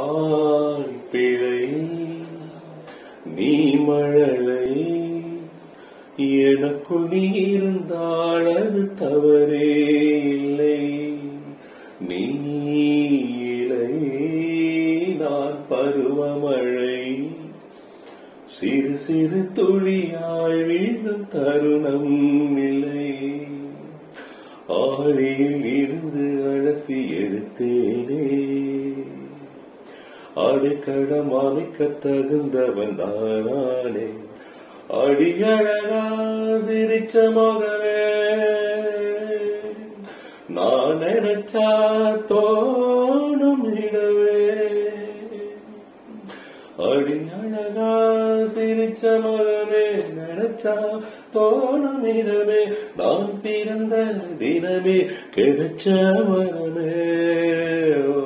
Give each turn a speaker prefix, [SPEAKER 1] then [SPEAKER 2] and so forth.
[SPEAKER 1] நான் பிழை நீ மழலை எனக்குள் நீ இருந்தால் அது தவறே இல்லை நீ இலை நான் பருவமழை சிறு சிறு துளியாய் வீழும் தருணம் இல்லை ஆழியில் இருந்து அலசி எடுத்தேனே அடைக்கடம் அமைக்க தகுந்தவன் தானானே அடியழகா சிரிச்ச முகமே நான் நினைச்சா தோணும் இடவே அடியழகா சிரிச்ச மகமே நினைச்சா தோணும் இடமே நான் பிறந்த தினமே கிடைச்ச மனமே ஓ